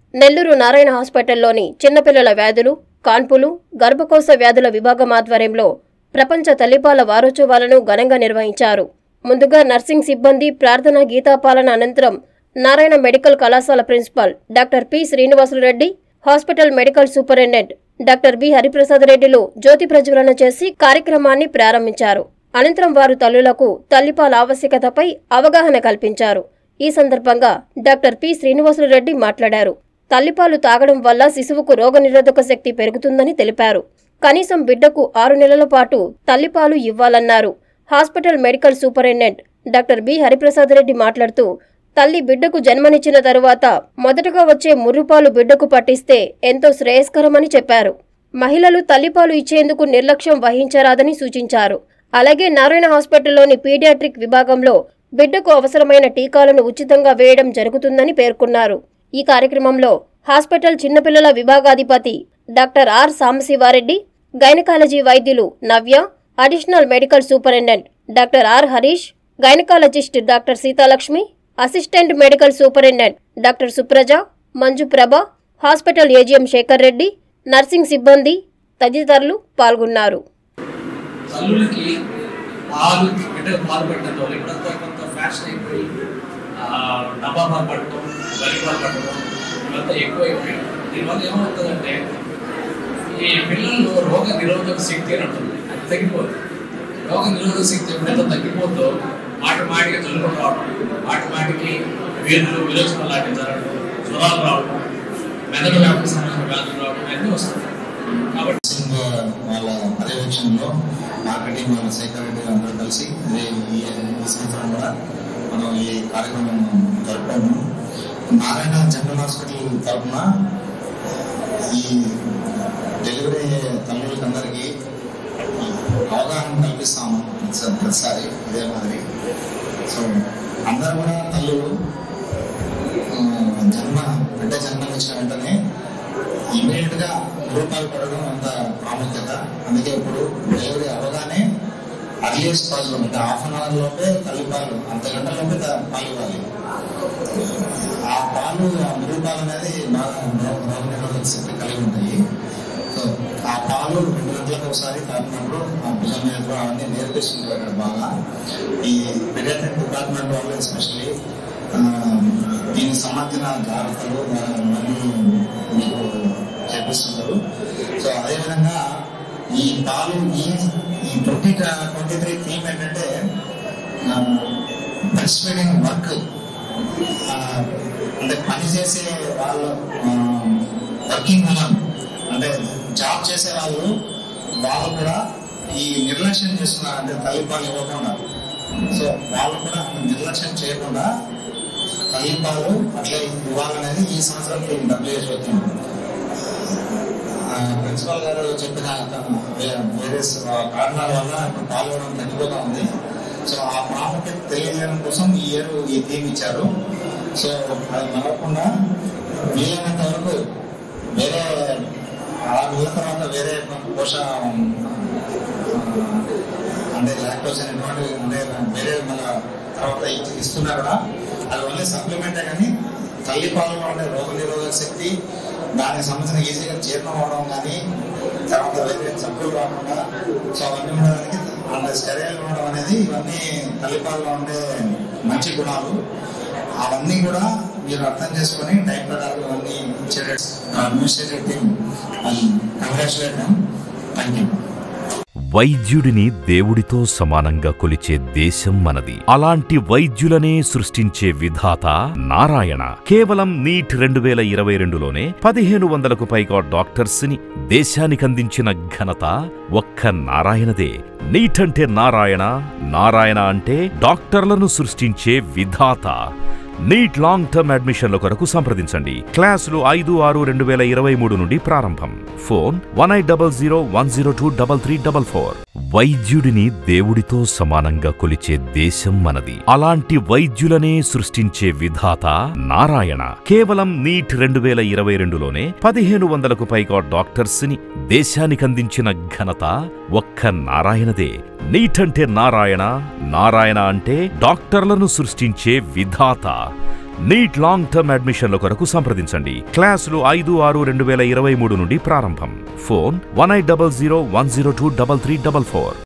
నెల్లూరు నారాయణ హాస్పిటల్లోని చిన్నపిల్లల వ్యాధులు కాన్పులు గర్భకోశ వ్యాధుల విభాగం ఆధ్వర్యంలో ప్రపంచ తల్లిపాల వారోత్సవాలను ఘనంగా నిర్వహించారు ముందుగా నర్సింగ్ సిబ్బంది ప్రార్థనా గీతాపాలన అనంతరం నారాయణ మెడికల్ కళాశాల principal doctor P Srinivasulu Reddy hospital medical superintendent doctor B Hariprasad రెడ్డిలు జ్యోతి ప్రజ్వలన చేసి కార్యక్రమాన్ని ప్రారంభించారు అనంతరం వారు తల్లులకు తల్లిపాల ఆవశ్యకతపై అవగాహన కల్పించారు ఈ సందర్భంగా డాక్టర్ పి శ్రీనివాసులు రెడ్డి మాట్లాడారు తల్లిపాలు తాగడం వల్ల శిశువుకు రోగనిరోధక శక్తి పెరుగుతుందని తెలిపారు కనీసం బిడ్డకు ఆరు నెలల పాటు తల్లిపాలు ఇవ్వాలన్నారు hospital medical superintendent doctor B Hariprasad Reddy మాట్లాడుతూ తల్లి బిడ్డకు జన్మనిచ్చిన తరువాత మొదటగా వచ్చే ముర్రుపాలు బిడ్డకు పట్టిస్తే ఎంతో శ్రేయస్కరమని చెప్పారు మహిళలు తల్లిపాలు ఇచ్చేందుకు నిర్లక్ష్యం వహించరాదని సూచించారు అలాగే నారాయణ హాస్పిటల్లోని పీడియాట్రిక్ విభాగంలో బిడ్డకు అవసరమైన టీకాలను ఉచితంగా వేయడం జరుగుతుందని పేర్కొన్నారు ఈ కార్యక్రమంలో హాస్పిటల్ చిన్నపిల్లల విభాగాధిపతి డాక్టర్ ఆర్ సాంబశివారెడ్డి గైనకాలజీ వైద్యులు Navya additional medical superintendent doctor R Harish gynaecologist doctor Seethalakshmi assistant medical superintendent doctor Supraja Manju Prabha hospital AGM Sekhar Reddy nursing సిబ్బంది తదితరులు పాల్గొన్నారు తల్లులకి పాలు బిడ్డకు పాలు పెట్టడంలో ఇప్పుడంతా కొంత ఫ్యాషన్ అయిపోయి ఆ, డబ్బా పాలు పట్టడం గరి పాలు పట్టడం ఇవంతా ఎక్కువ అయిపోయాయి దీనివల్ల ఏమవుతుందంటే ఈ పిల్లల్లో రోగ నిరోధక శక్తి అని ఉంటుంది అది తగ్గిపోతుంది రోగ నిరోధక శక్తి ఎప్పుడైతే తగ్గిపోతుందో మాటి మాటికి జలుబు రావడం మాటి మాటికి వేర్లు విరోచన లాంటివి జరగడం జ్వరాలు రావడం మెదడు వ్యాప్తి సంబంధించిన వ్యాధులు రావడం అన్నీ వస్తాయి కాబట్టి సింగ్ వాళ్ళ పర్యవేక్షణలో మార్కెటింగ్ వాళ్ళ శేఖర్ రెడ్డి అందరూ కలిసి ఇది ఈ ఈ సంవత్సరం కూడా మనం ఈ కార్యక్రమం జరుపుతాము నారాయణ జనరల్ హాస్పిటల్ తరఫున ఈ డెలివరీ అయ్యే తల్లులకందరికీ అవగాహన కల్పిస్తాము ప్రతిసారి- ప్రతిసారి ఇదే మాదిరి సో అందరూ కూడా తల్లులు ఆ, జన్మ బిడ్డ జన్మనిచ్చిన వెంటనే ఇమీడియట్ గా రూపాయలు పడడం అంత ప్రాముఖ్యత అందుకే ఇప్పుడు డెలివరీ అవగానే అర్లియస్ట్ పాసిబుల్ అంటే హాఫ్ అన్ అవర్ లోపే తల్లి పాలు అంత గంటల లోపే త- పాలు ఇవ్వాలి ఆ పాలు ఆ రూపాయలు అనేది బాగా రోగ రోగ నిరోధక శక్తి కలిగి ఉంటాయి సో ఆ పాలు రెండు గంటలకు ఒకసారి తాగినప్పుడు ఆ భుజం మీద కూడా అవన్నీ నేర్పిస్తుంటారు అక్కడ బాగా ఈ పీడియాట్రిక్ డిపార్ట్మెంట్ వాళ్ళు ఎస్పెషల్లీ దీనికి సంబంధించిన జాగ్రత్తలు మరియు మీకు చేపిస్తుంటారు సో అదేవిధంగా ఈ పాలు ఈ ఈ ట్వంటీ ట్వంటీ త్రీ థీమ్ ఏంటంటే బ్రెస్ట్ ఫీడింగ్ వర్క్ అంటే పని చేసే వాళ్ళు వర్కింగ్ ఉమెన్ అంటే జాబ్ చేసే వాళ్ళు వాళ్ళు కూడా ఈ నిర్లక్ష్యం చేస్తున్నారు అంటే తల్లిపాలు ఇవ్వకుండా సో వాళ్ళు కూడా నిర్లక్ష్యం చేయకుండా తల్లిపాలు అట్లే ఇవ్వాలనేది ఈ సంవత్సరం డబ్ల్యూహెచ్ఓ వచ్చింది ప్రిన్సిపాల్ గారు చెప్పిన వేరే కారణాల వల్ల ఇప్పుడు పాల్గొనడం తగ్గిపోతా ఉంది సో ఆ ప్రాముఖ్యత తెలియజేయడం కోసం ఈ ఇయర్ ఈ థీమ్ ఇచ్చారు సో అది మరవకుండా వీలైనంత వరకు వేరే ఆరు నెలల తర్వాత వేరే పోష అంటే లాక్టోస్ అనేటువంటి అంటే వేరే మన తర్వాత ఇ- ఇస్తున్నా కూడా అది ఓన్లీ సప్లిమెంటే కానీ తల్లి పాలలో ఉండే రోగ నిరోధక శక్తి దానికి సంబంధించిన ఈజీగా జీర్ణం అవడం కానీ తర్వాత వేరే జబ్బులు రాకుండా సో అవన్నీ ఉండడానికి అంటే స్టెరైల్ ఉండడం అనేది ఇవన్నీ తల్లిపాలలో ఉండే మంచి గుణాలు అవన్నీ కూడా మీరు అర్థం చేసుకొని టైం ప్రకారం ఇవన్నీ ఇచ్చే administrative team congratulate thank you వైద్యుడిని దేవుడితో సమానంగా కొలిచే దేశం మనది అలాంటి వైద్యులనే సృష్టించే విధాత నారాయణ కేవలం నీట్ రెండు వేల ఇరవై రెండులోనే పదిహేను వందలకు పైగా డాక్టర్స్ ని దేశానికందించిన ఘనత ఒక్క నారాయణదే నీట్ అంటే నారాయణ నారాయణ అంటే డాక్టర్లను సృష్టించే విధాత నీట్ లాంగ్ టర్మ్ అడ్మిషన్ల కొరకు సంప్రదించండి క్లాసులు ఐదు ఆరు రెండు వేల ఇరవై మూడు నుండి ప్రారంభం phone one eight double zero one zero two double three double four వైద్యుడిని దేవుడితో సమానంగా కొలిచే దేశం మనది అలాంటి వైద్యులనే సృష్టించే విధాత నారాయణ కేవలం నీట్ రెండు వేల ఇరవై రెండులోనే పదిహేను వందలకు పైగా డాక్టర్స్ ని దేశానికందించిన ఘనత ఒక్క నారాయణదే నీట్ అంటే నారాయణ నారాయణ అంటే డాక్టర్లను సృష్టించే విధాత నీట్ లాంగ్ టర్మ్ అడ్మిషన్ల కొరకు సంప్రదించండి క్లాసులు ఐదు ఆరు రెండు వేల ఇరవై మూడు నుండి ప్రారంభం phone one eight double zero one zero two double three double four